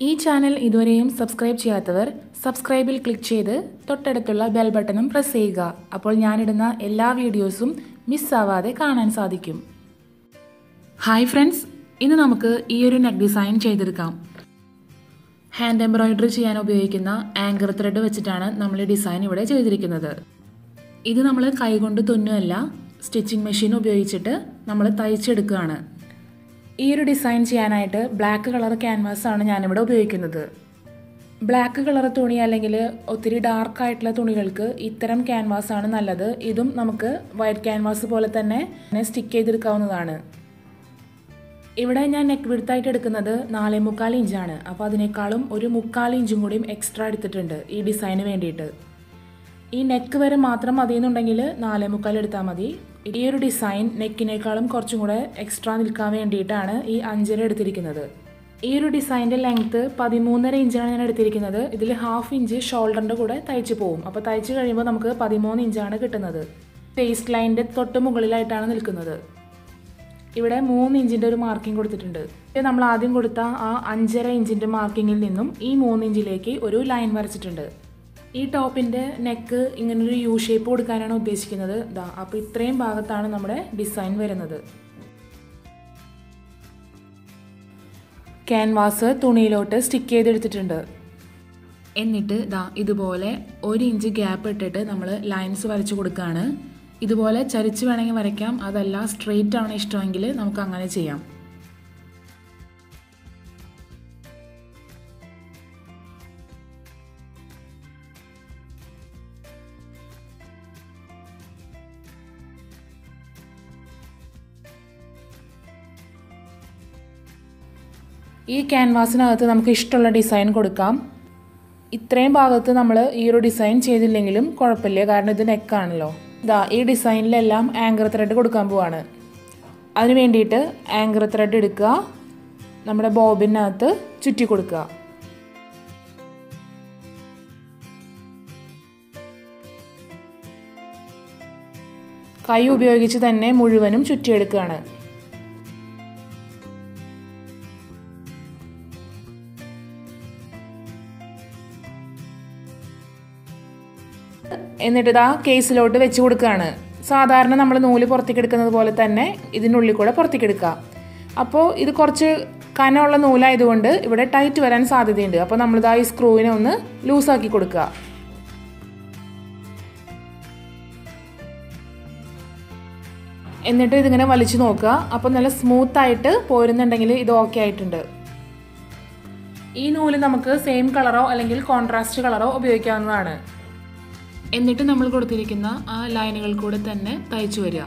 ഈ ചാനൽ ഇതുവരെയും സബ്സ്ക്രൈബ് ചെയ്യാത്തവർ സബ്സ്ക്രൈബിൽ ക്ലിക്ക് ചെയ്ത് തൊട്ടടുത്തുള്ള ബെൽ ബട്ടണും പ്രസ് ചെയ്യുക അപ്പോൾ ഞാനിടുന്ന എല്ലാ വീഡിയോസും മിസ്സാവാതെ കാണാൻ സാധിക്കും ഹായ് ഫ്രണ്ട്സ് ഇന്ന് നമുക്ക് ഈ ഒരു നെക്ക് ഡിസൈൻ ചെയ്തെടുക്കാം ഹാൻഡ് എംബ്രോയിഡറി ചെയ്യാൻ ഉപയോഗിക്കുന്ന ആങ്കർ ത്രെഡ് വെച്ചിട്ടാണ് നമ്മൾ ഈ ഡിസൈൻ ഇവിടെ ചെയ്തിരിക്കുന്നത് ഇത് നമ്മൾ കൈകൊണ്ട് തുന്നുമല്ല സ്റ്റിച്ചിങ് മെഷീൻ ഉപയോഗിച്ചിട്ട് നമ്മൾ തയ്ച്ചെടുക്കുകയാണ് ഈ ഒരു ഡിസൈൻ ചെയ്യാനായിട്ട് ബ്ലാക്ക് കളർ ക്യാൻവാസ് ആണ് ഞാനിവിടെ ഉപയോഗിക്കുന്നത് ബ്ലാക്ക് കളർ തുണി അല്ലെങ്കിൽ ഒത്തിരി ഡാർക്ക് ആയിട്ടുള്ള തുണികൾക്ക് ഇത്തരം ക്യാൻവാസ് ആണ് നല്ലത് ഇതും നമുക്ക് വൈറ്റ് ക്യാൻവാസ് പോലെ തന്നെ സ്റ്റിക്ക് ചെയ്തെടുക്കാവുന്നതാണ് ഇവിടെ ഞാൻ നെക്ക് വിടുത്തായിട്ട് എടുക്കുന്നത് നാലേ മുക്കാൽ ഇഞ്ചാണ് അപ്പോൾ അതിനേക്കാളും ഒരു മുക്കാൽ ഇഞ്ചും കൂടിയും എക്സ്ട്രാ എടുത്തിട്ടുണ്ട് ഈ ഡിസൈന് വേണ്ടിയിട്ട് ഈ നെക്ക് വരെ മാത്രം മതി എന്നുണ്ടെങ്കിൽ നാലേ മുക്കാൽ എടുത്താൽ മതി ഈ ഒരു ഡിസൈൻ നെക്കിനേക്കാളും കുറച്ചും കൂടെ എക്സ്ട്രാ നിൽക്കാൻ വേണ്ടിയിട്ടാണ് ഈ അഞ്ചര എടുത്തിരിക്കുന്നത് ഈ ഒരു ഡിസൈൻ്റെ ലെങ്ത്ത് പതിമൂന്നര ഇഞ്ചാണ് ഞാൻ എടുത്തിരിക്കുന്നത് ഇതിൽ ഹാഫ് ഇഞ്ച് ഷോൾഡറിൻ്റെ കൂടെ തയ്ച്ച് പോകും അപ്പോൾ തയ്ച്ച് കഴിയുമ്പോൾ നമുക്ക് പതിമൂന്ന് ഇഞ്ചാണ് കിട്ടുന്നത് ഫേസ്റ്റ് ലൈനിൻ്റെ തൊട്ട് മുകളിലായിട്ടാണ് നിൽക്കുന്നത് ഇവിടെ മൂന്ന് ഇഞ്ചിൻ്റെ ഒരു മാർക്കിംഗ് കൊടുത്തിട്ടുണ്ട് ഇത് നമ്മൾ ആദ്യം കൊടുത്ത ആ അഞ്ചര ഇഞ്ചിൻ്റെ മാർക്കിങ്ങിൽ നിന്നും ഈ മൂന്ന് ഇഞ്ചിലേക്ക് ഒരു ലൈൻ വരച്ചിട്ടുണ്ട് ഈ ടോപ്പിൻ്റെ നെക്ക് ഇങ്ങനൊരു യു ഷേപ്പ് കൊടുക്കാനാണ് ഉദ്ദേശിക്കുന്നത് ദാ അപ്പോൾ ഇത്രയും ഭാഗത്താണ് നമ്മുടെ ഡിസൈൻ വരുന്നത് ക്യാൻവാസ് തുണിയിലോട്ട് സ്റ്റിക്ക് ചെയ്തെടുത്തിട്ടുണ്ട് എന്നിട്ട് ദാ ഇതുപോലെ ഒരു ഇഞ്ച് ഗ്യാപ്പ് ഇട്ടിട്ട് നമ്മൾ ലൈൻസ് വരച്ച് കൊടുക്കുകയാണ് ഇതുപോലെ ചരിച്ച് വേണമെങ്കിൽ വരയ്ക്കാം അതല്ല സ്ട്രെയിറ്റ് ആണ് ഇഷ്ടമെങ്കിൽ നമുക്ക് അങ്ങനെ ചെയ്യാം ഈ ക്യാൻവാസിനകത്ത് നമുക്ക് ഇഷ്ടമുള്ള ഡിസൈൻ കൊടുക്കാം ഇത്രയും ഭാഗത്ത് നമ്മൾ ഈ ഒരു ഡിസൈൻ ചെയ്തില്ലെങ്കിലും കുഴപ്പമില്ല കാരണം ഇത് നെക്കാണല്ലോ ഇതാ ഈ ഡിസൈനിലെല്ലാം ആങ്കർ ത്രെഡ് കൊടുക്കാൻ പോവാണ് അതിന് വേണ്ടിയിട്ട് ആങ്കർ ത്രെഡ് എടുക്കുക നമ്മുടെ ബോബിനകത്ത് ചുറ്റി കൊടുക്കുക കൈ ഉപയോഗിച്ച് തന്നെ മുഴുവനും ചുറ്റിയെടുക്കുകയാണ് എന്നിട്ട് ഇതാ കേസിലോട്ട് വെച്ച് കൊടുക്കുകയാണ് സാധാരണ നമ്മൾ നൂല് പുറത്തേക്ക് എടുക്കുന്നത് പോലെ തന്നെ ഇതിനുള്ളിൽ കൂടെ പുറത്തേക്ക് എടുക്കുക അപ്പോൾ ഇത് കുറച്ച് കനമുള്ള നൂലായതുകൊണ്ട് ഇവിടെ ടൈറ്റ് വരാൻ സാധ്യതയുണ്ട് അപ്പോൾ നമ്മളിതാ ഈ സ്ക്രൂവിനെ ഒന്ന് ലൂസാക്കി കൊടുക്കുക എന്നിട്ട് ഇതിങ്ങനെ വലിച്ചു നോക്കുക അപ്പോൾ നല്ല സ്മൂത്ത് ആയിട്ട് പോരുന്നുണ്ടെങ്കിൽ ഇത് ഓക്കെ ആയിട്ടുണ്ട് ഈ നൂല് നമുക്ക് സെയിം കളറോ അല്ലെങ്കിൽ കോൺട്രാസ്റ്റ് കളറോ ഉപയോഗിക്കാവുന്നതാണ് എന്നിട്ട് നമ്മൾ കൊടുത്തിരിക്കുന്ന ആ ലൈനുകൾ കൂടെ തന്നെ തയ്ച്ചു വരിക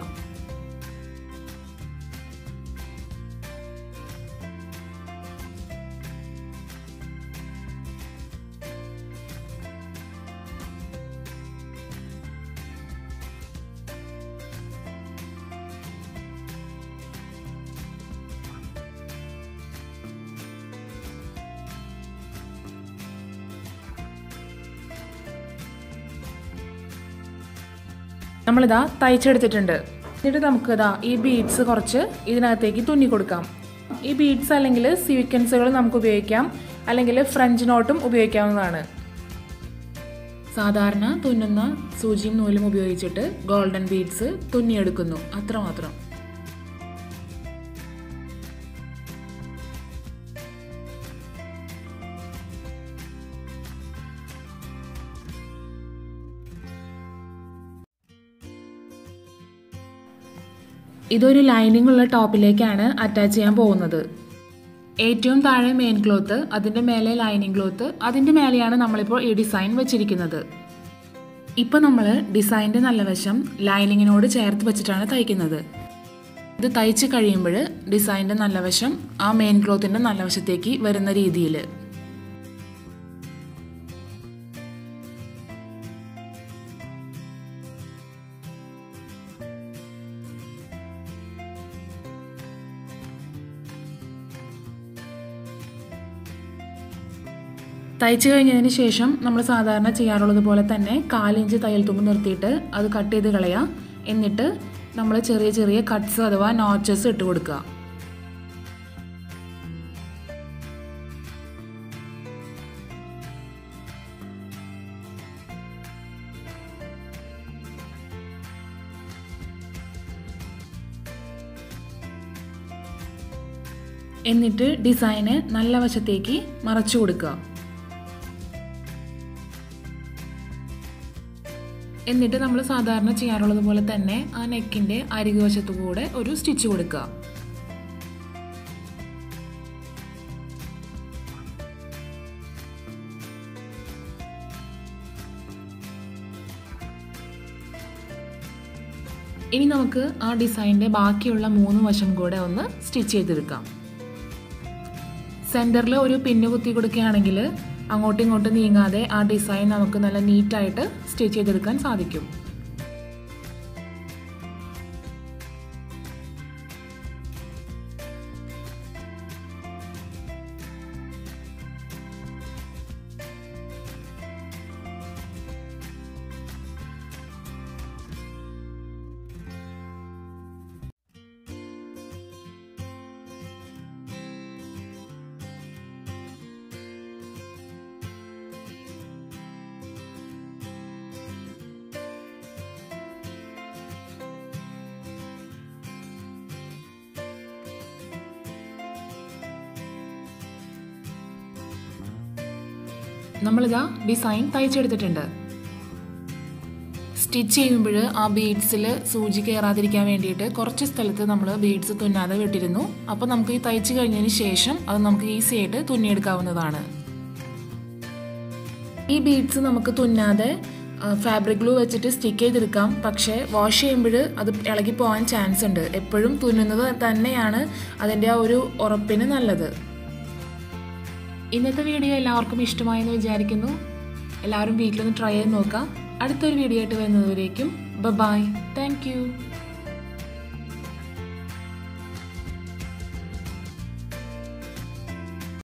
നമ്മളിതാ തയ്ച്ചെടുത്തിട്ടുണ്ട് എന്നിട്ട് നമുക്ക് ഇതാ ഈ ബീഡ്സ് കുറച്ച് ഇതിനകത്തേക്ക് തുന്നി കൊടുക്കാം ഈ ബീഡ്സ് അല്ലെങ്കിൽ സീക്വൻസുകൾ നമുക്ക് ഉപയോഗിക്കാം അല്ലെങ്കിൽ ഫ്രഞ്ച് നോട്ടും ഉപയോഗിക്കാവുന്നതാണ് സാധാരണ തുന്നുന്ന സൂചിയും നൂലും ഉപയോഗിച്ചിട്ട് ഗോൾഡൻ ബീഡ്സ് തുന്നിയെടുക്കുന്നു അത്രമാത്രം ഇതൊരു ലൈനിങ് ഉള്ള ടോപ്പിലേക്കാണ് അറ്റാച്ച് ചെയ്യാൻ പോകുന്നത് ഏറ്റവും താഴെ മെയിൻ ക്ലോത്ത് അതിൻ്റെ മേലെ ലൈനിങ് ക്ലോത്ത് അതിൻ്റെ മേലെയാണ് നമ്മളിപ്പോൾ ഈ ഡിസൈൻ വെച്ചിരിക്കുന്നത് ഇപ്പോൾ നമ്മൾ ഡിസൈൻ്റെ നല്ല വശം ലൈനിങ്ങിനോട് ചേർത്ത് വെച്ചിട്ടാണ് തയ്ക്കുന്നത് ഇത് തയ്ച്ച് കഴിയുമ്പോൾ ഡിസൈൻ്റെ നല്ല വശം ആ മെയിൻ ക്ലോത്തിൻ്റെ നല്ല വശത്തേക്ക് വരുന്ന രീതിയിൽ തയ്ച്ചു കഴിഞ്ഞതിന് ശേഷം നമ്മൾ സാധാരണ ചെയ്യാറുള്ളത് പോലെ തന്നെ കാലിഞ്ച് തയ്യൽ തുമ്പ് നിർത്തിയിട്ട് അത് കട്ട് ചെയ്ത് കളയുക എന്നിട്ട് നമ്മൾ ചെറിയ ചെറിയ കട്ട്സ് അഥവാ നോച്ചസ് ഇട്ട് കൊടുക്കുക എന്നിട്ട് ഡിസൈന് നല്ല വശത്തേക്ക് മറച്ചു കൊടുക്കുക എന്നിട്ട് നമ്മൾ സാധാരണ ചെയ്യാറുള്ളത് പോലെ തന്നെ ആ നെക്കിൻ്റെ അരികു വശത്തു കൂടെ ഒരു സ്റ്റിച്ച് കൊടുക്കുക ഇനി നമുക്ക് ആ ഡിസൈനിൻ്റെ ബാക്കിയുള്ള മൂന്ന് വശം കൂടെ ഒന്ന് സ്റ്റിച്ച് ചെയ്തെടുക്കാം സെൻറ്ററിൽ ഒരു പിന്ന് കുത്തി കൊടുക്കുകയാണെങ്കിൽ അങ്ങോട്ടും ഇങ്ങോട്ടും നീങ്ങാതെ ആ ഡിസൈൻ നമുക്ക് നല്ല നീറ്റായിട്ട് സ്റ്റിച്ച് ചെയ്തെടുക്കാൻ സാധിക്കും നമ്മളിതാ ഡിസൈൻ തയ്ച്ചെടുത്തിട്ടുണ്ട് സ്റ്റിച്ച് ചെയ്യുമ്പോൾ ആ ബീഡ്സിൽ സൂചി കയറാതിരിക്കാൻ വേണ്ടിയിട്ട് കുറച്ച് സ്ഥലത്ത് നമ്മൾ ബീഡ്സ് തുന്നാതെ വിട്ടിരുന്നു അപ്പോൾ നമുക്ക് ഈ തയ്ച്ച് കഴിഞ്ഞതിന് ശേഷം അത് നമുക്ക് ഈസി ആയിട്ട് തുന്നിയെടുക്കാവുന്നതാണ് ഈ ബീഡ്സ് നമുക്ക് തുന്നാതെ ഫാബ്രിക് ഗ്ലൂ വെച്ചിട്ട് സ്റ്റിക്ക് ചെയ്തെടുക്കാം പക്ഷേ വാഷ് ചെയ്യുമ്പോൾ അത് ഇളകി പോകാൻ ചാൻസ് ഉണ്ട് എപ്പോഴും തുന്നുന്നത് തന്നെയാണ് അതിൻ്റെ ആ ഒരു ഉറപ്പിന് നല്ലത് ഇന്നത്തെ വീഡിയോ എല്ലാവർക്കും ഇഷ്ടമായെന്ന് വിചാരിക്കുന്നു എല്ലാവരും വീട്ടിലൊന്ന് ട്രൈ ചെയ്ത് നോക്കാം അടുത്തൊരു വീഡിയോ ആയിട്ട് വരുന്നതുവരേക്കും ബൈ താങ്ക്